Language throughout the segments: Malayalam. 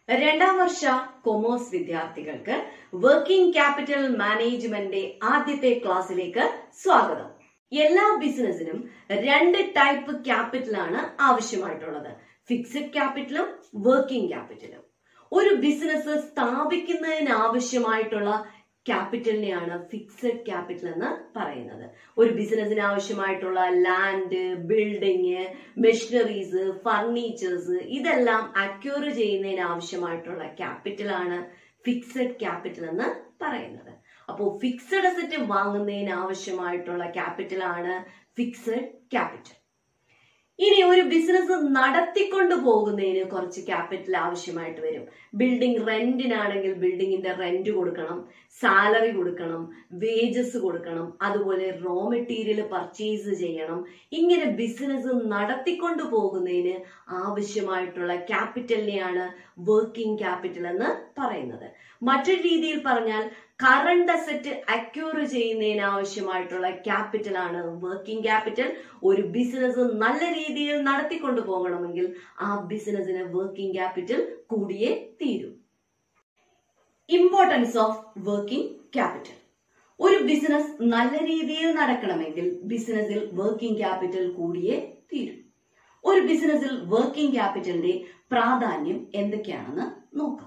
രണ്ടാം വർഷ കൊമേഴ്സ് വിദ്യാർത്ഥികൾക്ക് വർക്കിംഗ് ക്യാപിറ്റൽ മാനേജ്മെന്റ് ആദ്യത്തെ ക്ലാസ്സിലേക്ക് സ്വാഗതം എല്ലാ ബിസിനസിനും രണ്ട് ടൈപ്പ് ക്യാപിറ്റലാണ് ആവശ്യമായിട്ടുള്ളത് ഫിക്സഡ് ക്യാപിറ്റലും വർക്കിംഗ് ക്യാപിറ്റലും ഒരു ബിസിനസ് സ്ഥാപിക്കുന്നതിന് ആവശ്യമായിട്ടുള്ള ക്യാപിറ്റലിനെയാണ് ഫിക്സഡ് ക്യാപിറ്റൽ എന്ന് പറയുന്നത് ഒരു ബിസിനസ്സിന് ആവശ്യമായിട്ടുള്ള ലാൻഡ് ബിൽഡിങ് മെഷീനറീസ് ഫർണിച്ചേഴ്സ് ഇതെല്ലാം അക്യൂർ ചെയ്യുന്നതിന് ആവശ്യമായിട്ടുള്ള ക്യാപിറ്റലാണ് ഫിക്സഡ് ക്യാപിറ്റൽ എന്ന് പറയുന്നത് അപ്പോൾ ഫിക്സഡ് അസറ്റ് വാങ്ങുന്നതിന് ആവശ്യമായിട്ടുള്ള ക്യാപിറ്റലാണ് ഫിക്സഡ് ക്യാപിറ്റൽ ഇനി ഒരു ബിസിനസ് നടത്തിക്കൊണ്ട് പോകുന്നതിന് കുറച്ച് ക്യാപിറ്റൽ ആവശ്യമായിട്ട് വരും ബിൽഡിംഗ് റെന്റിനാണെങ്കിൽ ബിൽഡിങ്ങിന്റെ റെന്റ് കൊടുക്കണം സാലറി കൊടുക്കണം വേജസ് കൊടുക്കണം അതുപോലെ റോ മെറ്റീരിയൽ പർച്ചേസ് ചെയ്യണം ഇങ്ങനെ ബിസിനസ് നടത്തിക്കൊണ്ട് പോകുന്നതിന് ആവശ്യമായിട്ടുള്ള ക്യാപിറ്റലിനെയാണ് വർക്കിംഗ് ക്യാപിറ്റൽ എന്ന് പറയുന്നത് മറ്റൊരു രീതിയിൽ പറഞ്ഞാൽ കറണ്ട് അസറ്റ് അക്യൂർ ചെയ്യുന്നതിന് ആവശ്യമായിട്ടുള്ള ക്യാപിറ്റൽ ആണ് വർക്കിംഗ് ക്യാപിറ്റൽ ഒരു ബിസിനസ് നല്ല രീതിയിൽ നടത്തിക്കൊണ്ടു പോകണമെങ്കിൽ ആ ബിസിനസിന് വർക്കിംഗ് ക്യാപിറ്റൽ കൂടിയേ തീരൂ ഇമ്പോർട്ടൻസ് ഓഫ് വർക്കിംഗ് ക്യാപിറ്റൽ ഒരു ബിസിനസ് നല്ല രീതിയിൽ നടക്കണമെങ്കിൽ ബിസിനസ്സിൽ വർക്കിംഗ് ക്യാപിറ്റൽ കൂടിയേ തീരും ഒരു ബിസിനസ്സിൽ വർക്കിംഗ് ക്യാപിറ്റലിന്റെ പ്രാധാന്യം എന്തൊക്കെയാണെന്ന് നോക്കാം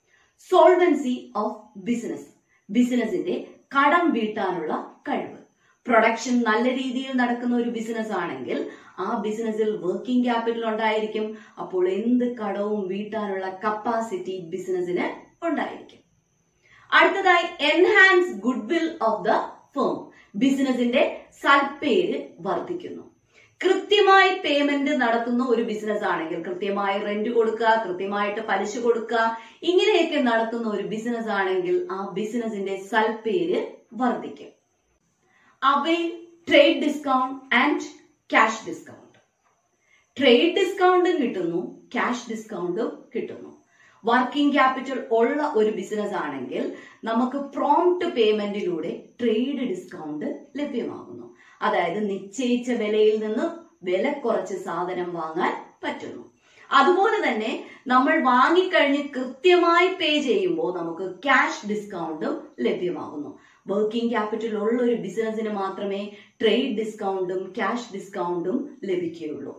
സോൾവൻസി ഓഫ് ബിസിനസ് ബിസിനസിന്റെ കടം വീട്ടാനുള്ള കഴിവ് പ്രൊഡക്ഷൻ നല്ല രീതിയിൽ നടക്കുന്ന ഒരു ബിസിനസ് ആണെങ്കിൽ ആ ബിസിനസ്സിൽ വർക്കിംഗ് ക്യാപിറ്റൽ ഉണ്ടായിരിക്കും അപ്പോൾ എന്ത് കടവും വീട്ടാനുള്ള കപ്പാസിറ്റി ബിസിനസിന് ഉണ്ടായിരിക്കും അടുത്തതായി enhance goodwill of the firm ബിസിനസിന്റെ സൽപ്പേര് വർദ്ധിക്കുന്നു കൃത്യമായി പേയ്മെന്റ് നടത്തുന്ന ഒരു ബിസിനസ് ആണെങ്കിൽ കൃത്യമായി റെന്റ് കൊടുക്കുക കൃത്യമായിട്ട് പലിശ കൊടുക്കുക ഇങ്ങനെയൊക്കെ നടത്തുന്ന ഒരു ബിസിനസ് ആണെങ്കിൽ ആ ബിസിനസിന്റെ സൽപ്പേര് വർദ്ധിക്കും അവയിൽ trade discount and cash discount trade ഡിസ്കൗണ്ടും കിട്ടുന്നു ക്യാഷ് ഡിസ്കൗണ്ടും കിട്ടുന്നു വർക്കിംഗ് ക്യാപിറ്റൽ ഉള്ള ഒരു ബിസിനസ് ആണെങ്കിൽ നമുക്ക് പ്രോംപ്റ്റ് പേയ്മെന്റിലൂടെ ട്രേഡ് ഡിസ്കൗണ്ട് ലഭ്യമാകുന്നു അതായത് നിശ്ചയിച്ച വിലയിൽ നിന്ന് വില കുറച്ച് സാധനം വാങ്ങാൻ പറ്റുന്നു അതുപോലെ തന്നെ നമ്മൾ വാങ്ങിക്കഴിഞ്ഞ് കൃത്യമായി പേ ചെയ്യുമ്പോൾ നമുക്ക് ക്യാഷ് ഡിസ്കൗണ്ടും ലഭ്യമാകുന്നു വർക്കിംഗ് ക്യാപിറ്റൽ ഉള്ള ഒരു ബിസിനസ്സിന് മാത്രമേ ട്രേഡ് ഡിസ്കൗണ്ടും ക്യാഷ് ഡിസ്കൗണ്ടും ലഭിക്കുകയുള്ളൂ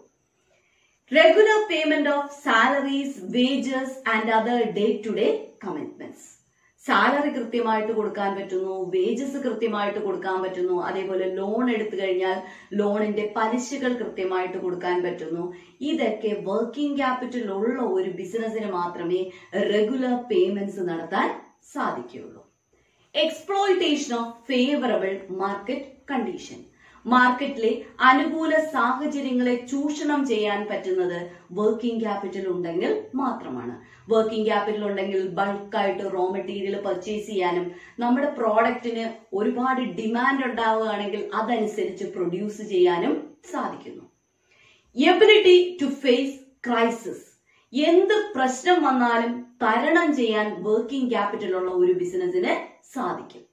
regular payment of salaries wages and other day to day commitments salary കൃത്യമായിട്ട് കൊടുക്കാൻ പറ്റുന്നു വേജസ് കൃത്യമായിട്ട് കൊടുക്കാൻ പറ്റുന്നു അതേപോലെ ലോൺ എടുത്തു കഴിഞ്ഞാൽ ലോണിന്റെ പലിശകൾ കൃത്യമായിട്ട് കൊടുക്കാൻ പറ്റുന്നു ഇതൊക്കെ വർക്കിംഗ് ക്യാപിറ്റൽ ഉള്ള ഒരു ബിസിനസ്സിന് മാത്രമേ റെഗുലർ പേയ്മെന്റ്സ് നടത്താൻ സാധിക്കുകയുള്ളൂ exploitation of favourable market condition മാർക്കറ്റിലെ അനുകൂല സാഹചര്യങ്ങളെ ചൂഷണം ചെയ്യാൻ പറ്റുന്നത് വർക്കിംഗ് ക്യാപിറ്റൽ ഉണ്ടെങ്കിൽ മാത്രമാണ് വർക്കിംഗ് ക്യാപിറ്റൽ ഉണ്ടെങ്കിൽ ബൾക്കായിട്ട് റോ മെറ്റീരിയൽ പർച്ചേസ് ചെയ്യാനും നമ്മുടെ പ്രോഡക്റ്റിന് ഒരുപാട് ഡിമാൻഡ് ഉണ്ടാവുകയാണെങ്കിൽ അതനുസരിച്ച് പ്രൊഡ്യൂസ് ചെയ്യാനും സാധിക്കുന്നു എബിലിറ്റി ടു ഫേസ് ക്രൈസിസ് എന്ത് പ്രശ്നം വന്നാലും തരണം ചെയ്യാൻ വർക്കിംഗ് ക്യാപിറ്റൽ ഉള്ള ഒരു ബിസിനസ്സിന് സാധിക്കും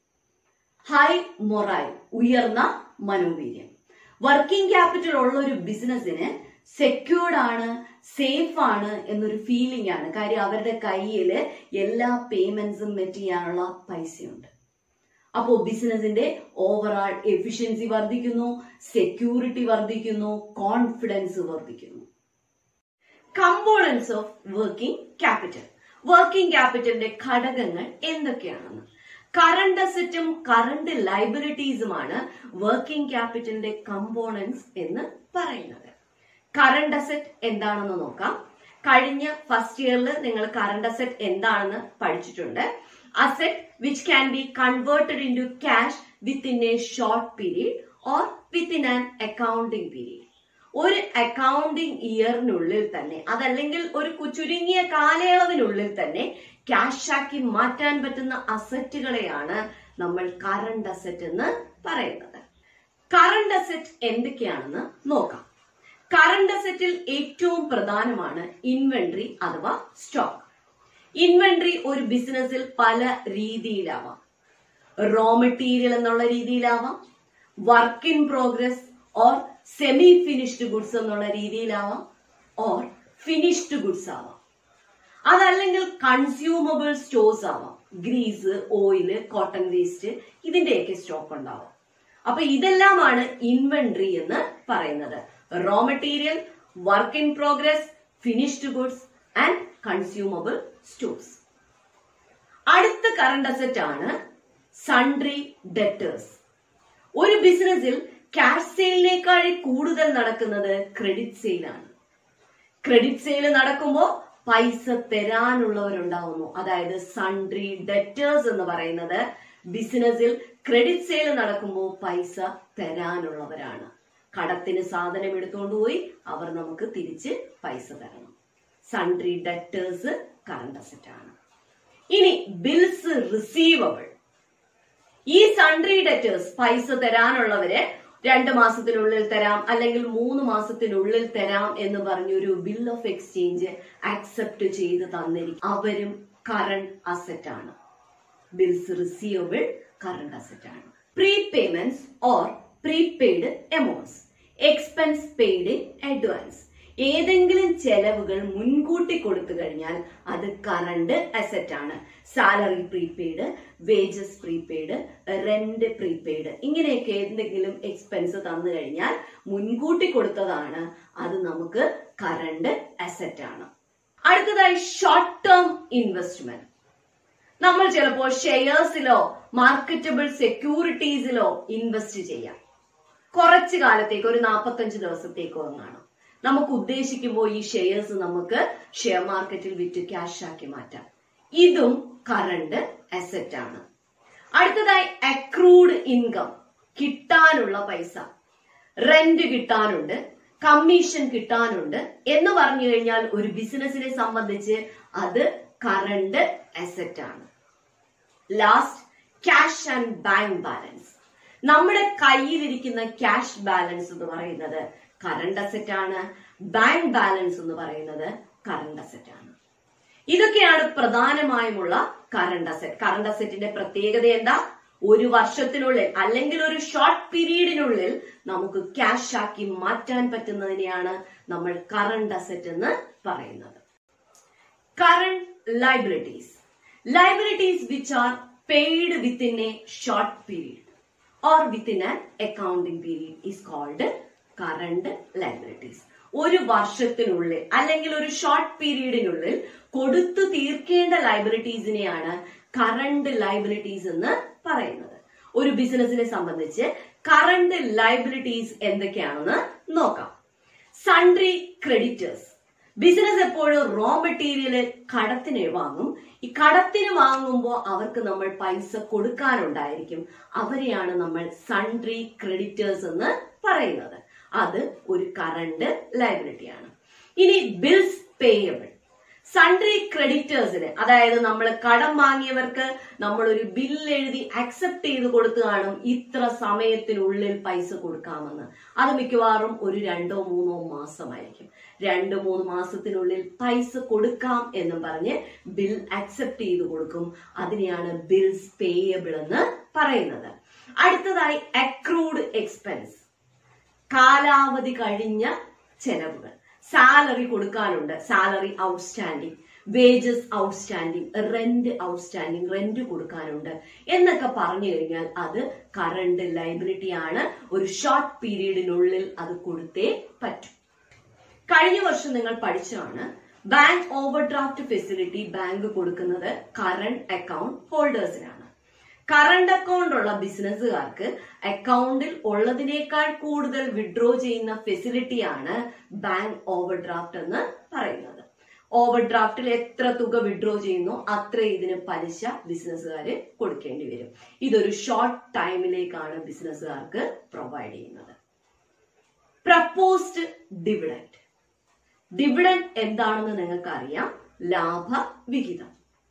ഹൈ മൊറൈൽ ഉയർന്ന മനോവീര്യം വർക്കിംഗ് ക്യാപിറ്റൽ ഉള്ള ഒരു ബിസിനസ്സിന് സെക്യൂർഡ് ആണ് സേഫ് ആണ് എന്നൊരു ഫീലിംഗ് ആണ് കാര്യം അവരുടെ കയ്യിൽ എല്ലാ പേയ്മെന്റ്സും മെറ്റ് ചെയ്യാനുള്ള പൈസയുണ്ട് അപ്പോൾ ബിസിനസിന്റെ ഓവറാൾ എഫിഷ്യൻസി വർദ്ധിക്കുന്നു സെക്യൂരിറ്റി വർദ്ധിക്കുന്നു കോൺഫിഡൻസ് വർദ്ധിക്കുന്നു components of working capital working ക്യാപിറ്റലിന്റെ ഘടകങ്ങൾ എന്തൊക്കെയാണെന്ന് കറണ്ട് അസറ്റും കറണ്ട് ലൈബിലിറ്റീസുമാണ് വർക്കിംഗ് ക്യാപിറ്റലിന്റെ കമ്പോണൻസ് എന്ന് പറയുന്നത് കറണ്ട് അസറ്റ് എന്താണെന്ന് നോക്കാം കഴിഞ്ഞ ഫസ്റ്റ് ഇയറിൽ നിങ്ങൾ കറണ്ട് അസറ്റ് എന്താണെന്ന് പഠിച്ചിട്ടുണ്ട് asset which can be converted into cash within a short period or within an accounting period ഒരു അക്കൗണ്ടിംഗ് ഇയറിനുള്ളിൽ തന്നെ അതല്ലെങ്കിൽ ഒരു ചുരുങ്ങിയ കാലയളവിനുള്ളിൽ തന്നെ ക്യാഷാക്കി മാറ്റാൻ പറ്റുന്ന അസറ്റുകളെയാണ് നമ്മൾ കറണ്ട് അസറ്റ് എന്ന് പറയുന്നത് കറണ്ട് അസറ്റ് എന്തൊക്കെയാണെന്ന് നോക്കാം കറണ്ട് അസറ്റിൽ ഏറ്റവും പ്രധാനമാണ് ഇൻവെന്ററി അഥവാ സ്റ്റോക്ക് ഇൻവെന്ററി ഒരു ബിസിനസ്സിൽ പല രീതിയിലാവാം റോ മെറ്റീരിയൽ എന്നുള്ള രീതിയിലാവാം work in progress or semi finished goods എന്നുള്ള രീതിയിലാവാം ഓർ ഫിനിഷ്ഡ് ഗുഡ്സ് ആവാം അതല്ലെങ്കിൽ കൺസ്യൂമബിൾ സ്റ്റോഴ്സ് ആവാം ഗ്രീസ് ഓയില് കോട്ടൺ വേസ്റ്റ് ഇതിന്റെയൊക്കെ സ്റ്റോക്ക് ഉണ്ടാവാം അപ്പൊ ഇതെല്ലാമാണ് ഇൻവെന്ററി എന്ന് പറയുന്നത് raw material work in progress finished goods and consumable stores അടുത്ത കറണ്ട് അസറ്റ് ആണ് സൺട്രി ഡെറ്റേഴ്സ് ഒരു ബിസിനസ്സിൽ ക്യാഷ് സെയിലിനേക്കാൾ കൂടുതൽ നടക്കുന്നത് ക്രെഡിറ്റ് സെയിലാണ് ക്രെഡിറ്റ് സെയിൽ നടക്കുമ്പോൾ പൈസ തരാനുള്ളവരുണ്ടാവുന്നു അതായത് സൺട്രി ഡെറ്റേഴ്സ് എന്ന് പറയുന്നത് ബിസിനസ്സിൽ ക്രെഡിറ്റ് സെയിൽ നടക്കുമ്പോൾ പൈസ തരാനുള്ളവരാണ് കടത്തിന് സാധനം എടുത്തുകൊണ്ട് പോയി അവർ നമുക്ക് തിരിച്ച് പൈസ തരണം സൺട്രി ഡെറ്റേഴ്സ് കറണ്ട് അസറ്റ് ആണ് ഇനി ബിൽസ് റിസീവബിൾ ഈ സൺട്രി ഡെറ്റേഴ്സ് പൈസ തരാനുള്ളവരെ രണ്ട് മാസത്തിനുള്ളിൽ തരാം അല്ലെങ്കിൽ മൂന്ന് മാസത്തിനുള്ളിൽ തരാം എന്ന് പറഞ്ഞൊരു ബിൽ ഓഫ് എക്സ്ചേഞ്ച് ആക്സെപ്റ്റ് ചെയ്ത് തന്നിരിക്കും അവരും കറണ്ട് അസറ്റ് ആണ് ബിൽസ് റിസീവബിൾ കറണ്ട് അസറ്റ് ആണ് pre payments or prepaid amounts expense paid in advance ഏതെങ്കിലും ചെലവുകൾ മുൻകൂട്ടി കൊടുത്തു കഴിഞ്ഞാൽ അത് കറണ്ട് അസറ്റ് ആണ് salary prepaid wages prepaid rent prepaid ഇങ്ങനെയൊക്കെ എന്തെങ്കിലും എക്സ്പെൻസ് തന്നു കഴിഞ്ഞാൽ മുൻകൂട്ടി കൊടുത്തതാണ് അത് നമുക്ക് കറണ്ട് അസറ്റ് ആണ് അടുത്തതായി ഷോർട്ട് ടേം ഇൻവെസ്റ്റ്മെന്റ് നമ്മൾ ചിലപ്പോൾ ഷെയർസിലോ മാർക്കറ്റബിൾ സെക്യൂരിറ്റീസിലോ ഇൻവെസ്റ്റ് ചെയ്യാം കുറച്ചു കാലത്തേക്ക് ഒരു നാൽപ്പത്തഞ്ച് ദിവസത്തേക്കോ എന്നാണ് നമുക്ക് ഉദ്ദേശിക്കുമ്പോൾ ഈ ഷെയർസ് നമുക്ക് ഷെയർ മാർക്കറ്റിൽ വിറ്റ് ക്യാഷ് ആക്കി മാറ്റാം ഇതും കറണ്ട് അസറ്റ് ആണ് അടുത്തതായി അക്രൂഡ് ഇൻകം കിട്ടാനുള്ള പൈസ റെന്റ് കിട്ടാനുണ്ട് കമ്മീഷൻ കിട്ടാനുണ്ട് എന്ന് പറഞ്ഞു കഴിഞ്ഞാൽ ഒരു ബിസിനസിനെ സംബന്ധിച്ച് അത് കറണ്ട് അസറ്റ് ആണ് last cash and bank balance നമ്മുടെ കയ്യിലിരിക്കുന്ന ക്യാഷ് ബാലൻസ് എന്ന് പറയുന്നത് കറണ്ട് അസറ്റ് ആണ് ബാങ്ക് ബാലൻസ് എന്ന് പറയുന്നത് കറണ്ട് അസറ്റ് ആണ് ഇതൊക്കെയാണ് പ്രധാനമായുമുള്ള കറണ്ട് അസറ്റ് കറണ്ട് അസറ്റിന്റെ പ്രത്യേകത എന്താ ഒരു വർഷത്തിനുള്ളിൽ അല്ലെങ്കിൽ ഒരു ഷോർട്ട് പീരീഡിനുള്ളിൽ നമുക്ക് ക്യാഷ് ആക്കി മാറ്റാൻ പറ്റുന്നതിനെയാണ് നമ്മൾ കറണ്ട് അസറ്റ് എന്ന് പറയുന്നത് current liabilities liabilities which are paid within a short period or within an accounting period is called current liabilities ഒരു വർഷത്തിനുള്ളിൽ അല്ലെങ്കിൽ ഒരു ഷോർട്ട് പീരീഡിനുള്ളിൽ കൊടുത്തു തീർക്കേണ്ട ലൈബിലിറ്റീസിനെയാണ് കറണ്ട് ലൈബിലിറ്റീസ് എന്ന് പറയുന്നത് ഒരു ബിസിനസിനെ സംബന്ധിച്ച് കറണ്ട് ലൈബിലിറ്റീസ് എന്തൊക്കെയാണെന്ന് നോക്കാം സൺട്രി ക്രെഡിറ്റേഴ്സ് ബിസിനസ് എപ്പോഴും റോ മെറ്റീരിയൽ കടത്തിന് വാങ്ങും ഈ കടത്തിന് വാങ്ങുമ്പോൾ അവർക്ക് നമ്മൾ പൈസ കൊടുക്കാനുണ്ടായിരിക്കും അവരെയാണ് നമ്മൾ സൺട്രി ക്രെഡിറ്റേഴ്സ് എന്ന് പറയുന്നത് അത് ഒരു കറണ്ട് ലയബിലിറ്റിയാണ് ഇനി ബിൽസ് പേയബിൾ സൺട്രി ക്രെഡിറ്റേഴ്സിന് അതായത് നമ്മൾ കടം വാങ്ങിയവർക്ക് നമ്മൾ ഒരു ബില്ല് എഴുതി അക്സെപ്റ്റ് ചെയ്ത് കൊടുത്തു കാണും ഇത്ര സമയത്തിനുള്ളിൽ പൈസ കൊടുക്കാമെന്ന് അത് മിക്കവാറും ഒരു രണ്ടോ മൂന്നോ മാസമായിരിക്കും രണ്ട് മൂന്ന് മാസത്തിനുള്ളിൽ പൈസ കൊടുക്കാം എന്നും പറഞ്ഞ് ബിൽ അക്സെപ്റ്റ് ചെയ്ത് കൊടുക്കും അതിനെയാണ് ബിൽസ് പേയബിൾ എന്ന് പറയുന്നത് അടുത്തതായി അക്രൂഡ് എക്സ്പെൻസ് കാലാവധി കഴിഞ്ഞ ചെലവുകൾ സാലറി കൊടുക്കാനുണ്ട് salary outstanding wages outstanding rent outstanding rent കൊടുക്കാനുണ്ട് എന്നൊക്കെ പറഞ്ഞു കഴിഞ്ഞാൽ അത് കറണ്ട് ലൈബിലിറ്റി ആണ് ഒരു ഷോർട്ട് പീരീഡിനുള്ളിൽ അത് കൊടുത്തേ പറ്റും കഴിഞ്ഞ വർഷം നിങ്ങൾ പഠിച്ചതാണ് bank overdraft facility bank കൊടുക്കുന്നത് കറണ്ട് അക്കൗണ്ട് ഹോൾഡേഴ്സിനാണ് കറണ്ട് അക്കൗണ്ട് ഉള്ള ബിസിനസ്സുകാർക്ക് അക്കൗണ്ടിൽ ഉള്ളതിനേക്കാൾ കൂടുതൽ വിഡ്രോ ചെയ്യുന്ന ഫെസിലിറ്റിയാണ് ബാങ്ക് ഓവർ ഡ്രാഫ്റ്റ് എന്ന് പറയുന്നത് ഓവർ ഡ്രാഫ്റ്റിൽ എത്ര തുക വിഡ്രോ ചെയ്യുന്നു അത്ര ഇതിന് പലിശ ബിസിനസ്സുകാര് കൊടുക്കേണ്ടി വരും ഇതൊരു ഷോർട്ട് ടൈമിലേക്കാണ് ബിസിനസ്സുകാർക്ക് പ്രൊവൈഡ് ചെയ്യുന്നത് പ്രപ്പോസ്ഡ് ഡിവിഡൻഡ് ഡിവിഡൻഡ് എന്താണെന്ന് നിങ്ങൾക്ക് അറിയാം ലാഭവിഹിതം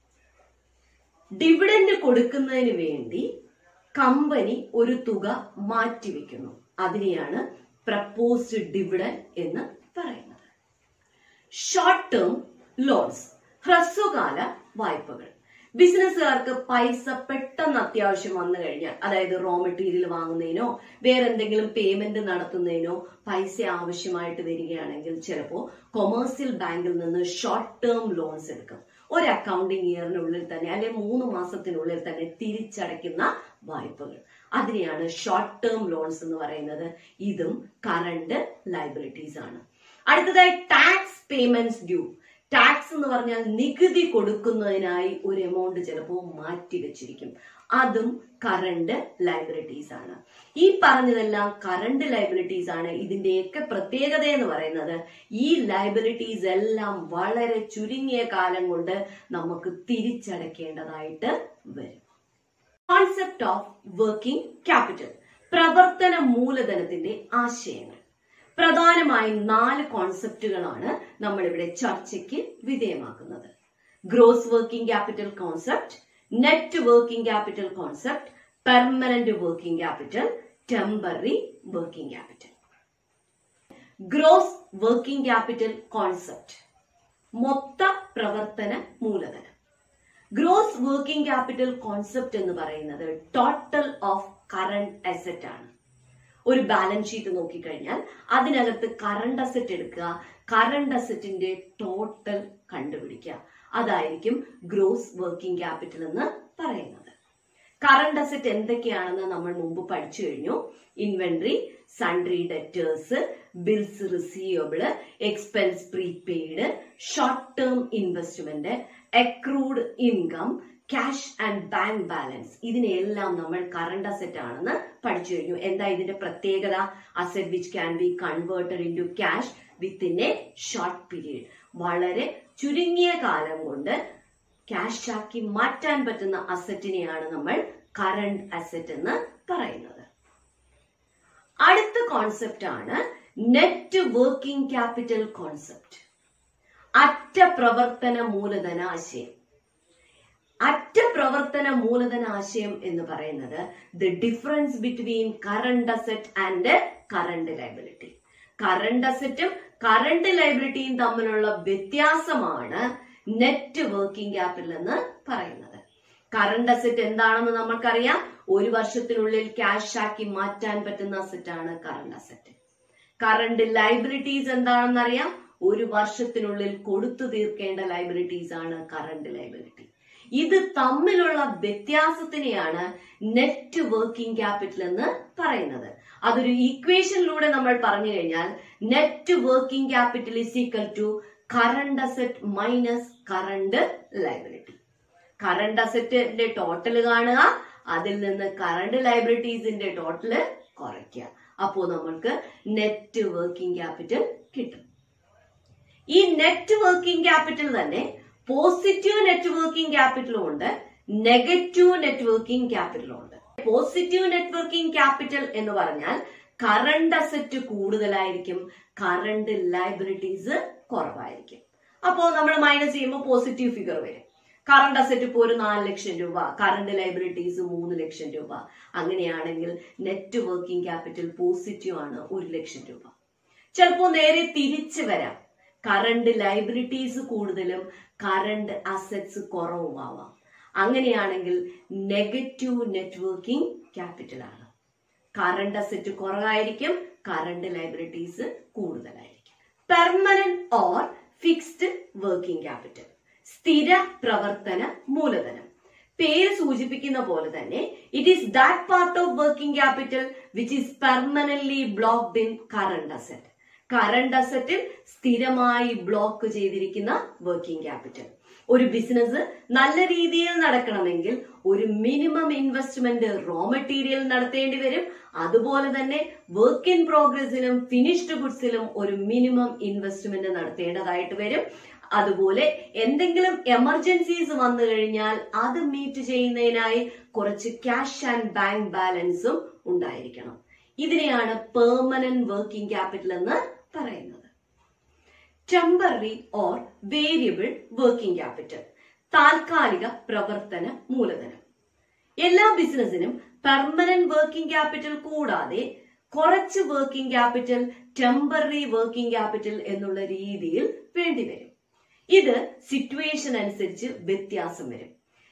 ഡിവിഡൻഡ് കൊടുക്കുന്നതിന് വേണ്ടി കമ്പനി ഒരു തുക മാറ്റിവെക്കുന്നു അതിനെയാണ് പ്രപ്പോസ്ഡ് ഡിവിഡൻഡ് എന്ന് പറയുന്നത് ഷോർട്ട് ടേം ലോൺസ് ഹ്രസ്വകാല വായ്പകൾ ബിസിനസ്സുകാർക്ക് പൈസ പെട്ടെന്ന് അത്യാവശ്യം വന്നു കഴിഞ്ഞാൽ അതായത് റോ മെറ്റീരിയൽ വാങ്ങുന്നതിനോ വേറെ എന്തെങ്കിലും പേയ്മെന്റ് നടത്തുന്നതിനോ പൈസ ആവശ്യമായിട്ട് വരികയാണെങ്കിൽ ചിലപ്പോൾ കൊമേഴ്സ്യൽ ബാങ്കിൽ നിന്ന് ഷോർട്ട് ടേം ലോൺസ് എടുക്കും ഒരു അക്കൗണ്ടിങ് ഇയറിനുള്ളിൽ തന്നെ അല്ലെ മൂന്ന് മാസത്തിനുള്ളിൽ തന്നെ തിരിച്ചടയ്ക്കുന്ന വായ്പകൾ അതിനെയാണ് ഷോർട്ട് ടേം ലോൺസ് എന്ന് പറയുന്നത് ഇതും കറണ്ട് ലൈബിലിറ്റീസ് ആണ് അടുത്തതായി ടാക്സ് പേയ്മെന്റ്സ് ഡ്യൂ ടാക്സ് എന്ന് പറഞ്ഞാൽ നികുതി കൊടുക്കുന്നതിനായി ഒരു എമൗണ്ട് ചിലപ്പോൾ മാറ്റി വെച്ചിരിക്കും അതും കറണ്ട് ലൈബിലിറ്റീസ് ആണ് ഈ പറഞ്ഞതെല്ലാം കറണ്ട് ലൈബിലിറ്റീസ് ആണ് ഇതിന്റെയൊക്കെ പ്രത്യേകത എന്ന് പറയുന്നത് ഈ ലൈബിലിറ്റീസ് എല്ലാം വളരെ ചുരുങ്ങിയ കാലം കൊണ്ട് നമുക്ക് തിരിച്ചടയ്ക്കേണ്ടതായിട്ട് വരും കോൺസെപ്റ്റ് ഓഫ് വർക്കിംഗ് ക്യാപിറ്റൽ പ്രവർത്തന മൂലധനത്തിന്റെ ആശയങ്ങൾ പ്രധാനമായും നാല് കോൺസെപ്റ്റുകളാണ് നമ്മൾ ഇവിടെ ചർച്ചയ്ക്ക് വിധേയമാക്കുന്നത് gross working capital concept net working capital concept permanent working capital temporary working capital gross working capital concept മൊത്ത പ്രവർത്തന മൂലധനം ഗ്രോസ് വർക്കിംഗ് ക്യാപിറ്റൽ കോൺസെപ്റ്റ് എന്ന് പറയുന്നത് ടോട്ടൽ ഓഫ് കറണ്ട് അസറ്റ് ആണ് ഒരു ബാലൻസ് ഷീറ്റ് നോക്കിക്കഴിഞ്ഞാൽ അതിനകത്ത് കറണ്ട് അസറ്റ് എടുക്കുക കറണ്ട് അസറ്റിന്റെ ടോട്ടൽ കണ്ടുപിടിക്കുക അതായിരിക്കും ഗ്രോസ് വർക്കിംഗ് ക്യാപിറ്റൽ എന്ന് പറയുന്നത് കറണ്ട് അസറ്റ് എന്തൊക്കെയാണെന്ന് നമ്മൾ മുമ്പ് പഠിച്ചു കഴിഞ്ഞു inventory sundry debtors bills receivable expense prepaid short term investment accrued income cash and bank balance ഇതിനെല്ലാം നമ്മൾ കറണ്ട് അസറ്റ് ആണെന്ന് പഠിച്ചു കഴിഞ്ഞു എന്താ ഇതിന്റെ പ്രത്യേകത asset which can be converted into cash within a short period വളരെ ചുരുങ്ങിയ കാലം കൊണ്ട് ക്യാഷ് ആക്കി മാറ്റാൻ പറ്റുന്ന അസറ്റിനെയാണ് നമ്മൾ കറണ്ട് അസറ്റ് എന്ന് പറയുന്നത് അടുത്ത കോൺസെപ്റ്റ് ആണ് നെറ്റ് വർക്കിംഗ് ക്യാപിറ്റൽ കോൺസെപ്റ്റ് അറ്റ പ്രവർത്തന മൂലധന ആശയം അറ്റ പ്രവർത്തന മൂലധന ആശയം എന്ന് പറയുന്നത് the difference between current asset and current liability current അസറ്റും കറണ്ട് ലൈബിലിറ്റിയും തമ്മിലുള്ള വ്യത്യാസമാണ് നെറ്റ് വർക്കിംഗ് ക്യാപിറ്റൽ എന്ന് പറയുന്നത് കറണ്ട് അസറ്റ് എന്താണെന്ന് നമ്മൾക്കറിയാം ഒരു വർഷത്തിനുള്ളിൽ ക്യാഷ് ആക്കി മാറ്റാൻ പറ്റുന്ന അസറ്റ് ആണ് കറണ്ട് അസറ്റ് കറണ്ട് ലൈബിലിറ്റീസ് എന്താണെന്ന് അറിയാം ഒരു വർഷത്തിനുള്ളിൽ കൊടുത്തു തീർക്കേണ്ട ലൈബിലിറ്റീസ് ആണ് കറണ്ട് ലൈബിലിറ്റി ഇത് തമ്മിലുള്ള വ്യത്യാസത്തിനെയാണ് നെറ്റ് വർക്കിംഗ് ക്യാപിറ്റൽ എന്ന് പറയുന്നത് അതൊരു ഈക്വേഷനിലൂടെ നമ്മൾ പറഞ്ഞു കഴിഞ്ഞാൽ net working capital is equal to current asset minus current liability current അസറ്റിന്റെ ടോട്ടൽ കാണുക അതിൽ നിന്ന് കറണ്ട് ലൈബിലിറ്റീസിന്റെ ടോട്ടൽ കുറയ്ക്കുക അപ്പോൾ നമ്മൾക്ക് നെറ്റ് വർക്കിംഗ് ക്യാപിറ്റൽ കിട്ടും ഈ നെറ്റ് വർക്കിംഗ് ക്യാപിറ്റൽ തന്നെ പോസിറ്റീവ് നെറ്റ് വർക്കിംഗ് ക്യാപിറ്റലും ഉണ്ട് നെഗറ്റീവ് നെറ്റ് വർക്കിംഗ് ക്യാപിറ്റലും ഉണ്ട് പോസിറ്റീവ് നെറ്റ് വർക്കിംഗ് ക്യാപിറ്റൽ എന്ന് പറഞ്ഞാൽ കറണ്ട് അസറ്റ് കൂടുതലായിരിക്കും കറണ്ട് ലൈബിലിറ്റീസ് കുറവായിരിക്കും അപ്പോൾ നമ്മൾ മൈനസ് ചെയ്യുമ്പോൾ പോസിറ്റീവ് ഫിഗർ വരും കറണ്ട് അസറ്റ് ഇപ്പോൾ ഒരു നാല് ലക്ഷം രൂപ കറണ്ട് ലൈബിലിറ്റീസ് മൂന്ന് ലക്ഷം രൂപ അങ്ങനെയാണെങ്കിൽ നെറ്റ് വർക്കിംഗ് ക്യാപിറ്റൽ പോസിറ്റീവ് ആണ് ഒരു ലക്ഷം രൂപ ചിലപ്പോൾ നേരെ തിരിച്ചു വരാം കറണ്ട് ലൈബിലിറ്റീസ് കൂടുതലും കറണ്ട് അസറ്റ്സ് കുറവുമാവാം അങ്ങനെയാണെങ്കിൽ നെഗറ്റീവ് നെറ്റ് വർക്കിംഗ് ക്യാപിറ്റൽ ആണ് കറണ്ട് അസറ്റ് കുറവായിരിക്കും കറണ്ട് ലൈബിലിറ്റീസ് കൂടുതലായിരിക്കും permanent or fixed working capital സ്ഥിര പ്രവർത്തന മൂലധനം പേര് സൂചിപ്പിക്കുന്ന പോലെ തന്നെ it is that part of working capital which is permanently blocked in current asset current അസറ്റിൽ സ്ഥിരമായി ബ്ലോക്ക് ചെയ്തിരിക്കുന്ന വർക്കിംഗ് ക്യാപിറ്റൽ ഒരു ബിസിനസ് നല്ല രീതിയിൽ നടക്കണമെങ്കിൽ ഒരു മിനിമം ഇൻവെസ്റ്റ്മെന്റ് റോ മെറ്റീരിയൽ നടത്തേണ്ടി വരും അതുപോലെ തന്നെ വർക്ക് ഇൻ പ്രോഗ്രസിലും ഫിനിഷ്ഡ് ഗുഡ്സിലും ഒരു മിനിമം ഇൻവെസ്റ്റ്മെന്റ് നടത്തേണ്ടതായിട്ട് വരും അതുപോലെ എന്തെങ്കിലും എമർജൻസീസ് വന്നു കഴിഞ്ഞാൽ അത് മീറ്റ് ചെയ്യുന്നതിനായി കുറച്ച് ക്യാഷ് ആൻഡ് ബാങ്ക് ബാലൻസും ഉണ്ടായിരിക്കണം ഇതിനെയാണ് പെർമനന്റ് വർക്കിംഗ് ക്യാപിറ്റൽ എന്ന് പറയുന്നത് temporary or variable working capital താൽക്കാലിക പ്രവർത്തന മൂലധനം എല്ലാ ബിസിനസിനും പെർമനന്റ് വർക്കിംഗ് ക്യാപിറ്റൽ കൂടാതെ കുറച്ച് working capital temporary working capital എന്നുള്ള രീതിയിൽ വേണ്ടിവരും ഇത് സിറ്റുവേഷൻ അനുസരിച്ച് വ്യത്യാസം വരും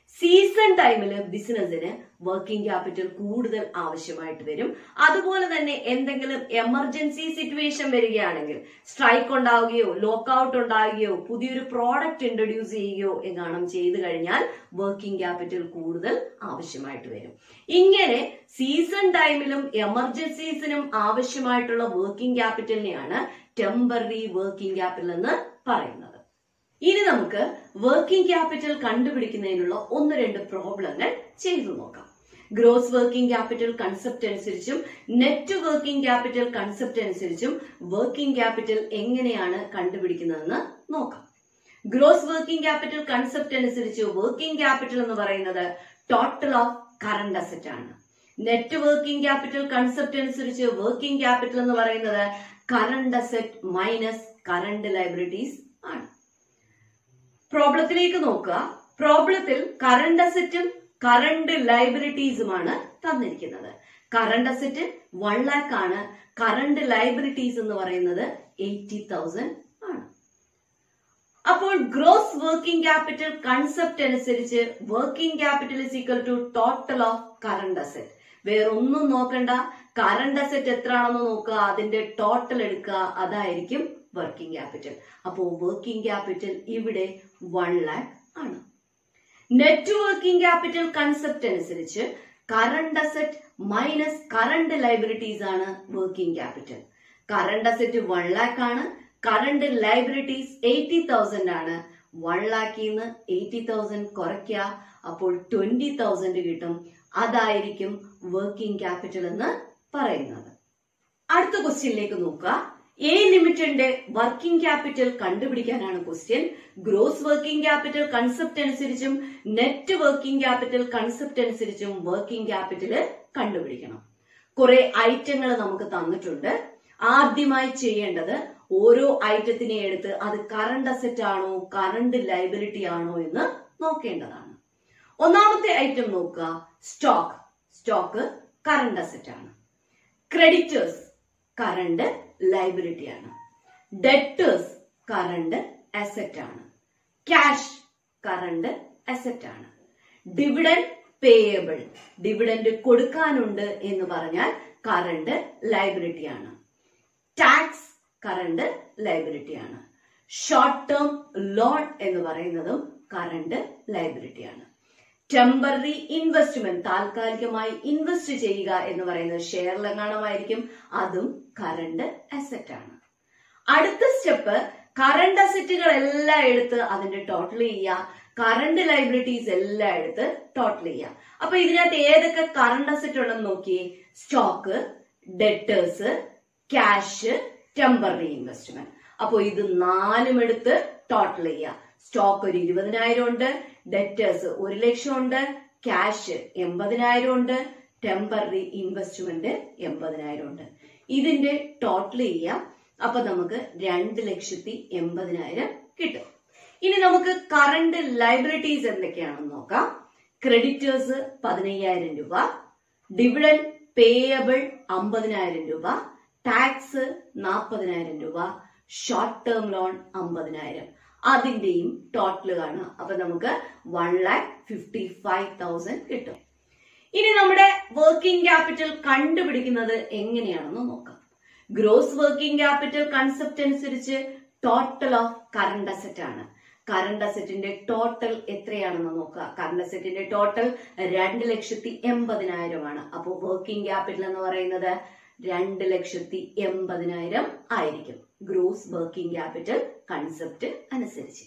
സീസൺ ടൈമിൽ ബിസിനസ്സിന് വർക്കിംഗ് ക്യാപിറ്റൽ കൂടുതൽ ആവശ്യമായിട്ട് വരും അതുപോലെ തന്നെ എന്തെങ്കിലും എമർജൻസി സിറ്റുവേഷൻ വരികയാണെങ്കിൽ സ്ട്രൈക്ക് ഉണ്ടാവുകയോ ലോക്കൌട്ട് ഉണ്ടാവുകയോ പുതിയൊരു പ്രോഡക്റ്റ് ഇൻട്രൊഡ്യൂസ് ചെയ്യുകയോ എങ്ങാനും ചെയ്തു കഴിഞ്ഞാൽ വർക്കിംഗ് ക്യാപിറ്റൽ കൂടുതൽ ആവശ്യമായിട്ട് വരും ഇങ്ങനെ സീസൺ ടൈമിലും എമർജൻസീസിനും ആവശ്യമായിട്ടുള്ള വർക്കിംഗ് ക്യാപിറ്റലിനെയാണ് ടെമ്പററി വർക്കിംഗ് ക്യാപിറ്റൽ എന്ന് പറയുന്നത് ഇനി നമുക്ക് വർക്കിംഗ് ക്യാപിറ്റൽ കണ്ടുപിടിക്കുന്നതിനുള്ള ഒന്ന് രണ്ട് പ്രോബ്ലങ്ങൾ ചെയ്തു നോക്കാം ഗ്രോസ് വർക്കിംഗ് ക്യാപിറ്റൽ കൺസെപ്റ്റ് അനുസരിച്ചും നെറ്റ് വർക്കിംഗ് ക്യാപിറ്റൽ കൺസെപ്റ്റ് അനുസരിച്ചും വർക്കിംഗ് ക്യാപിറ്റൽ എങ്ങനെയാണ് കണ്ടുപിടിക്കുന്നതെന്ന് നോക്കാം ഗ്രോസ് വർക്കിംഗ് ക്യാപിറ്റൽ കൺസെപ്റ്റ് അനുസരിച്ച് വർക്കിംഗ് ക്യാപിറ്റൽ എന്ന് പറയുന്നത് ടോട്ടൽ ഓഫ് കറണ്ട് അസറ്റ് ആണ് നെറ്റ് വർക്കിംഗ് ക്യാപിറ്റൽ കൺസെപ്റ്റ് അനുസരിച്ച് വർക്കിംഗ് ക്യാപിറ്റൽ എന്ന് പറയുന്നത് current asset minus current liabilities ആണ് പ്രോബ്ലത്തിലേക്ക് നോക്കുക പ്രോബ്ലത്തിൽ കറണ്ട് അസറ്റും കറണ്ട് ലൈബിലിറ്റീസുമാണ് തന്നിരിക്കുന്നത് കറണ്ട് അസറ്റ് വൺ ലാക്ക് ആണ് കറണ്ട് ലൈബിലിറ്റീസ് എന്ന് പറയുന്നത് എയ്റ്റി തൗസൻഡ് ആണ് അപ്പോൾ ഗ്രോസ് വർക്കിംഗ് ക്യാപിറ്റൽ കൺസെപ്റ്റ് അനുസരിച്ച് working capital is equal to total of current asset വേറെ ഒന്നും നോക്കണ്ട കറണ്ട് അസറ്റ് എത്രയാണെന്ന് നോക്കുക അതിന്റെ ടോട്ടൽ എടുക്കുക അതായിരിക്കും വർക്കിംഗ് ക്യാപിറ്റൽ അപ്പോൾ വർക്കിംഗ് ക്യാപിറ്റൽ ഇവിടെ വൺ ലാക്ക് ആണ് നെറ്റ് വർക്കിംഗ് ക്യാപിറ്റൽ കൺസെപ്റ്റ് അനുസരിച്ച് current asset minus current liabilities ആണ് working capital current asset one lakh ആണ് കറണ്ട് ലൈബിലിറ്റീസ് എയ്റ്റി തൗസൻഡ് ആണ് വൺ ലാക്കിൽ നിന്ന് എയ്റ്റി തൗസൻഡ് കുറയ്ക്കുക അപ്പോൾ ട്വന്റി തൗസൻഡ് കിട്ടും അതായിരിക്കും വർക്കിംഗ് ക്യാപിറ്റൽ എന്ന് പറയുന്നത് അടുത്ത ക്വസ്റ്റ്യനിലേക്ക് നോക്കുക എ ലിമിറ്റഡിന്റെ വർക്കിംഗ് ക്യാപിറ്റൽ കണ്ടുപിടിക്കാനാണ് question gross working capital concept അനുസരിച്ചും നെറ്റ് വർക്കിംഗ് ക്യാപിറ്റൽ കൺസെപ്റ്റ് അനുസരിച്ചും വർക്കിംഗ് ക്യാപിറ്റൽ കണ്ടുപിടിക്കണം കുറെ ഐറ്റങ്ങൾ നമുക്ക് തന്നിട്ടുണ്ട് ആദ്യമായി ചെയ്യേണ്ടത് ഓരോ ഐറ്റത്തിനെ എടുത്ത് അത് കറണ്ട് അസറ്റ് ആണോ കറണ്ട് ലൈബിലിറ്റി ആണോ എന്ന് നോക്കേണ്ടതാണ് ഒന്നാമത്തെ ഐറ്റം നോക്കുക സ്റ്റോക്ക് സ്റ്റോക്ക് കറണ്ട് അസറ്റ് ആണ് ക്രെഡിറ്റേഴ്സ് കറണ്ട് ലൈബിലിറ്റി ആണ് ഡെറ്റേഴ്സ് കറണ്ട് അസറ്റ് ആണ് ക്യാഷ് കറണ്ട് അസറ്റ് ആണ് ഡിവിഡൻഡ് പേയബിൾ ഡിവിഡൻഡ് കൊടുക്കാനുണ്ട് എന്ന് പറഞ്ഞാൽ കറണ്ട് ലൈബിലിറ്റി ആണ് ടാക്സ് കറണ്ട് ലൈബിലിറ്റി ആണ് ഷോർട്ട് ടേം ലോൺ എന്ന് പറയുന്നതും കറണ്ട് ലൈബിലിറ്റി ആണ് ടെമ്പററി ഇൻവെസ്റ്റ്മെന്റ് താൽക്കാലികമായി ഇൻവെസ്റ്റ് ചെയ്യുക എന്ന് പറയുന്നത് ഷെയറിലെങ്ങാണമായിരിക്കും അതും കറണ്ട് അസറ്റ് ആണ് അടുത്ത സ്റ്റെപ്പ് കറണ്ട് അസറ്റുകൾ എല്ലാം എടുത്ത് അതിന്റെ ടോട്ടൽ ചെയ്യുക കറണ്ട് ലൈബിലിറ്റീസ് എല്ലാം എടുത്ത് ടോട്ടൽ ചെയ്യുക അപ്പൊ ഇതിനകത്ത് ഏതൊക്കെ കറണ്ട് അസറ്റ് ഉണ്ടെന്ന് നോക്കിയേ stock debtors cash temporary investment അപ്പോൾ ഇത് നാലും എടുത്ത് ടോട്ടൽ ചെയ്യുക സ്റ്റോക്ക് ഒരു ഇരുപതിനായിരം ഉണ്ട് ഡെറ്റേഴ്സ് ഒരു ലക്ഷം ഉണ്ട് ക്യാഷ് എൺപതിനായിരം ഉണ്ട് ടെമ്പററി ഇൻവെസ്റ്റ്മെന്റ് എൺപതിനായിരം ഉണ്ട് ഇതിന്റെ ടോട്ടൽ ചെയ്യാം അപ്പൊ നമുക്ക് രണ്ട് ലക്ഷത്തി എൺപതിനായിരം കിട്ടും ഇനി നമുക്ക് കറണ്ട് ലൈബിലിറ്റീസ് എന്തൊക്കെയാണെന്ന് നോക്കാം ക്രെഡിറ്റേഴ്സ് പതിനയ്യായിരം രൂപ ഡിവിഡൻ പേയബിൾ അമ്പതിനായിരം രൂപ ടാക്സ് നാൽപ്പതിനായിരം രൂപ ഷോർട്ട് ടേം ലോൺ അമ്പതിനായിരം അതിന്റെയും ടോട്ടൽ കാണാം അപ്പൊ നമുക്ക് one lakh fifty five thousand കിട്ടും ഇനി നമ്മുടെ വർക്കിംഗ് ക്യാപിറ്റൽ കണ്ടുപിടിക്കുന്നത് എങ്ങനെയാണെന്ന് നോക്കാം ഗ്രോസ് വർക്കിംഗ് ക്യാപിറ്റൽ കൺസെപ്റ്റ് അനുസരിച്ച് ടോട്ടൽ ഓഫ് കറണ്ട് അസറ്റ് ആണ് കറണ്ട് അസറ്റിന്റെ ടോട്ടൽ എത്രയാണെന്ന് നോക്കുക കറണ്ട് അസറ്റിന്റെ ടോട്ടൽ രണ്ട് ലക്ഷത്തി എൺപതിനായിരമാണ് അപ്പോൾ വർക്കിംഗ് ക്യാപിറ്റൽ എന്ന് പറയുന്നത് രണ്ട് ലക്ഷത്തി എൺപതിനായിരം ആയിരിക്കും ഗ്രോസ് വർക്കിംഗ് ക്യാപിറ്റൽ കൺസെപ്റ്റ് അനുസരിച്ച്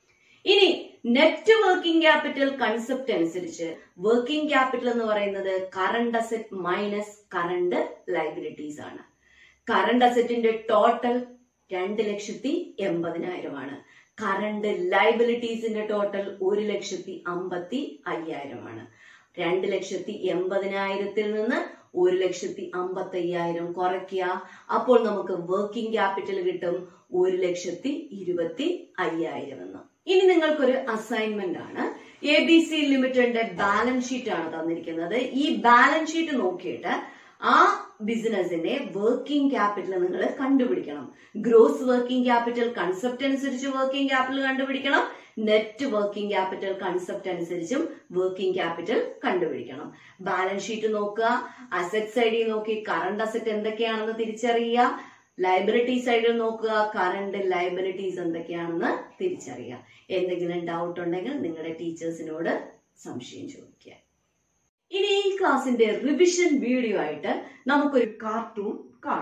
ഇനി നെറ്റ് വർക്കിംഗ് ക്യാപിറ്റൽ കൺസെപ്റ്റ് അനുസരിച്ച് വർക്കിംഗ് ക്യാപിറ്റൽ എന്ന് പറയുന്നത് current asset minus current liabilities ആണ് കറണ്ട് അസറ്റിന്റെ ടോട്ടൽ രണ്ട് ലക്ഷത്തി എൺപതിനായിരമാണ് കറണ്ട് ലൈബിലിറ്റീസിന്റെ ടോട്ടൽ ഒരു ലക്ഷത്തി അമ്പത്തി അയ്യായിരമാണ് രണ്ട് ലക്ഷത്തി എൺപതിനായിരത്തിൽ നിന്ന് ഒരു ലക്ഷത്തി അമ്പത്തി അയ്യായിരം കുറയ്ക്കുക അപ്പോൾ നമുക്ക് വർക്കിംഗ് ക്യാപിറ്റൽ കിട്ടും ഒരു ലക്ഷത്തി ഇരുപത്തി അയ്യായിരം എന്ന് ഇനി നിങ്ങൾക്കൊരു അസൈൻമെന്റ് ആണ് എ ബി സി ലിമിറ്റഡിന്റെ ബാലൻസ് ഷീറ്റ് ആണ് തന്നിരിക്കുന്നത് ഈ ബാലൻസ് ഷീറ്റ് നോക്കിയിട്ട് ആ ബിസിനസിന്റെ വർക്കിംഗ് ക്യാപിറ്റൽ നിങ്ങൾ കണ്ടുപിടിക്കണം ഗ്രോസ് വർക്കിംഗ് ക്യാപിറ്റൽ കൺസെപ്റ്റ് അനുസരിച്ച് വർക്കിംഗ് ക്യാപിറ്റൽ കണ്ടുപിടിക്കണം നെറ്റ് വർക്കിംഗ് ക്യാപിറ്റൽ കൺസെപ്റ്റ് അനുസരിച്ചും വർക്കിംഗ് ക്യാപിറ്റൽ കണ്ടുപിടിക്കണം ബാലൻസ് ഷീറ്റ് നോക്കുക അസറ്റ് സൈഡിൽ നോക്കി കറണ്ട് അസറ്റ് എന്തൊക്കെയാണെന്ന് തിരിച്ചറിയുക ലൈബിലിറ്റി സൈഡിൽ നോക്കുക കറണ്ട് ലൈബിലിറ്റീസ് എന്തൊക്കെയാണെന്ന് തിരിച്ചറിയുക എന്തെങ്കിലും ഡൗട്ട് ഉണ്ടെങ്കിൽ നിങ്ങളുടെ ടീച്ചേഴ്സിനോട് സംശയം ചോദിക്കുക ഇനി ഈ ക്ലാസിന്റെ റിവിഷൻ വീഡിയോ ആയിട്ട് നമുക്കൊരു കാർട്ടൂൺ കാണാം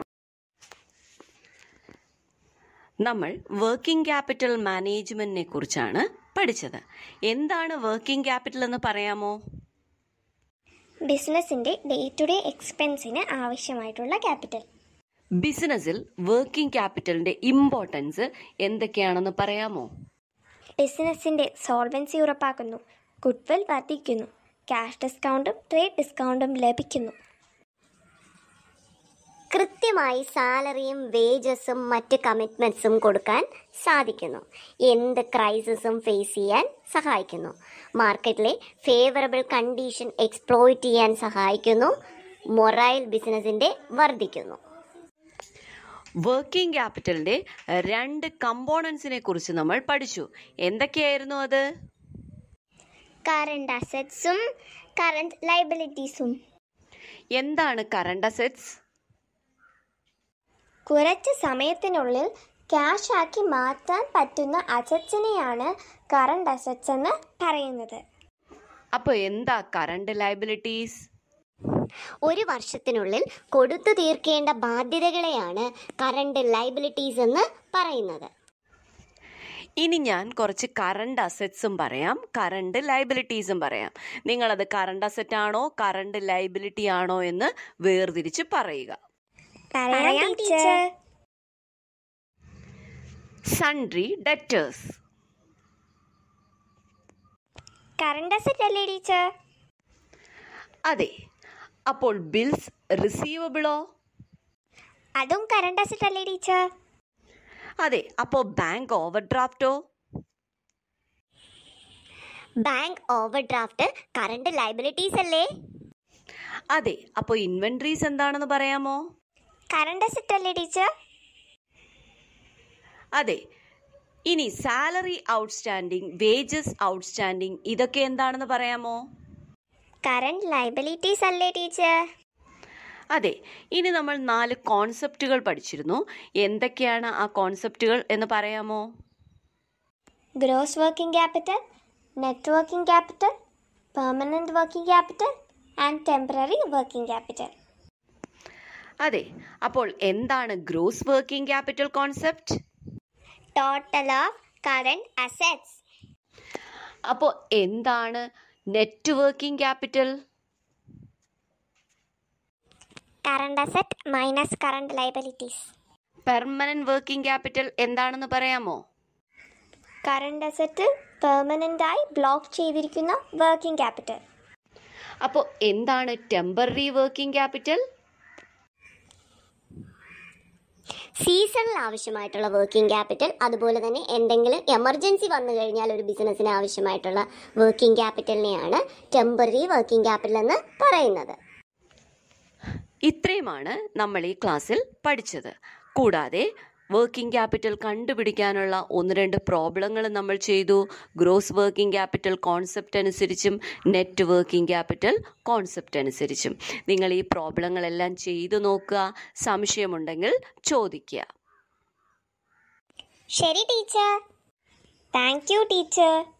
നമ്മൾ വർക്കിംഗ് ക്യാപിറ്റൽ മാനേജ്മെന്റിനെ കുറിച്ചാണ് പഠിച്ചത് എന്താണ് വർക്കിംഗ് ക്യാപിറ്റൽ എന്ന് പറയാമോ ബിസിനസിന്റെ ഡേ ടു ഡേ എക്സ്പെൻസിന് ആവശ്യമായിട്ടുള്ള ക്യാപിറ്റൽ ബിസിനസ്സിൽ വർക്കിംഗ് ക്യാപിറ്റലിന്റെ ഇമ്പോർട്ടൻസ് എന്തൊക്കെയാണെന്ന് പറയാമോ ബിസിനസിന്റെ സോൾവൻസി ഉറപ്പാക്കുന്നു ഗുഡ്വിൽ വർദ്ധിക്കുന്നു ക്യാഷ് ഡിസ്കൗണ്ടും ട്രേഡ് ഡിസ്കൗണ്ടും ലഭിക്കുന്നു കൃത്യമായി സാലറിയും വേജസും മറ്റ് കമ്മിറ്റ്മെൻറ്റ്സും കൊടുക്കാൻ സാധിക്കുന്നു എന്ത് ക്രൈസിസും ഫേസ് ചെയ്യാൻ സഹായിക്കുന്നു മാർക്കറ്റിലെ ഫേവറബിൾ കണ്ടീഷൻ എക്സ്പ്ലോയിറ്റ് ചെയ്യാൻ സഹായിക്കുന്നു മൊറൈൽ ബിസിനസിൻ്റെ വർദ്ധിക്കുന്നു വർക്കിംഗ് ക്യാപിറ്റലിന്റെ രണ്ട് കമ്പോണൻസിനെ കുറിച്ച് നമ്മൾ പഠിച്ചു എന്തൊക്കെയായിരുന്നു അത് കറണ്ട് അസറ്റ്സും കറണ്ട് ലൈബിലിറ്റീസും എന്താണ് കറണ്ട് അസറ്റ്സ് കുറച്ച് സമയത്തിനുള്ളിൽ ക്യാഷ് ആക്കി മാറ്റാൻ പറ്റുന്ന അസറ്റ്സിനെയാണ് കറണ്ട് അസറ്റ്സ് എന്ന് പറയുന്നത് അപ്പോൾ എന്താ കറണ്ട് ലൈബിലിറ്റീസ് ഒരു വർഷത്തിനുള്ളിൽ കൊടുത്തു തീർക്കേണ്ട ബാധ്യതകളെയാണ് കറണ്ട് ലൈബിലിറ്റീസ് എന്ന് പറയുന്നത് ഇനി ഞാൻ കുറച്ച് കറണ്ട് അസറ്റ്സും പറയാം കറണ്ട് ലൈബിലിറ്റീസും പറയാം നിങ്ങളത് കറണ്ട് അസറ്റ് ആണോ കറണ്ട് ലൈബിലിറ്റി ആണോ എന്ന് വേർതിരിച്ച് പറയുക പറയാം teacher sundry debtors current asset അല്ലേ ടീച്ചർ അതെ അപ്പോൾ ബിൽസ് റിസീവബിളോ അതും കറണ്ട് അസറ്റ് അല്ലേ ടീച്ചർ അതെ അപ്പോൾ ബാങ്ക് ഓവർ ഡ്രാഫ്റ്റോ bank overdraft current liabilities അല്ലേ അതെ അപ്പോൾ ഇൻവെൻട്രീസ് എന്താണെന്ന് പറയാമോ കറണ്ട് അസറ്റ് അല്ലേ ടീച്ചർ അതെ ഇനി സാലറി ഔട്ട്സ്റ്റാൻഡിങ് വേജസ് ഔട്ട്സ്റ്റാൻഡിങ് ഇതൊക്കെ എന്താണെന്ന് പറയാമോ കറണ്ട് ലൈബിലിറ്റീസ് അല്ലേ ടീച്ചർ അതെ ഇനി നമ്മൾ നാല് കോൺസെപ്റ്റുകൾ പഠിച്ചിരുന്നു എന്തൊക്കെയാണ് ആ കോൺസെപ്റ്റുകൾ എന്ന് പറയാമോ gross working capital net working capital permanent working capital and temporary working capital അതെ അപ്പോൾ എന്താണ് gross working capital concept total of current assets അപ്പോൾ എന്താണ് net working capital current asset minus current liabilities permanent working capital എന്താണെന്ന് പറയാമോ കറണ്ട് അസറ്റ് പെർമനന്റ് ആയി ബ്ലോക്ക് ചെയ്തിരിക്കുന്ന വർക്കിംഗ് ക്യാപിറ്റൽ അപ്പോൾ എന്താണ് ടെമ്പററി വർക്കിംഗ് ക്യാപിറ്റൽ സീസണിൽ ആവശ്യമായിട്ടുള്ള വർക്കിംഗ് ക്യാപിറ്റൽ അതുപോലെ തന്നെ എന്തെങ്കിലും എമർജൻസി വന്നു കഴിഞ്ഞാൽ ഒരു ബിസിനസ്സിന് ആവശ്യമായിട്ടുള്ള വർക്കിംഗ് ക്യാപിറ്റലിനെയാണ് ടെമ്പററി വർക്കിംഗ് ക്യാപിറ്റൽ എന്ന് പറയുന്നത് ഇത്രയുമാണ് നമ്മൾ ഈ ക്ലാസ്സിൽ പഠിച്ചത് കൂടാതെ വർക്കിംഗ് ക്യാപിറ്റൽ കണ്ടുപിടിക്കാനുള്ള ഒന്ന് രണ്ട് പ്രോബ്ലങ്ങൾ നമ്മൾ ചെയ്തു ഗ്രോസ് വർക്കിംഗ് ക്യാപിറ്റൽ കോൺസെപ്റ്റ് അനുസരിച്ചും നെറ്റ് വർക്കിംഗ് ക്യാപിറ്റൽ കോൺസെപ്റ്റ് അനുസരിച്ചും നിങ്ങൾ ഈ പ്രോബ്ലങ്ങളെല്ലാം ചെയ്തു നോക്കുക സംശയമുണ്ടെങ്കിൽ ചോദിക്കുക ശരി ടീച്ചർ താങ്ക് യു ടീച്ചർ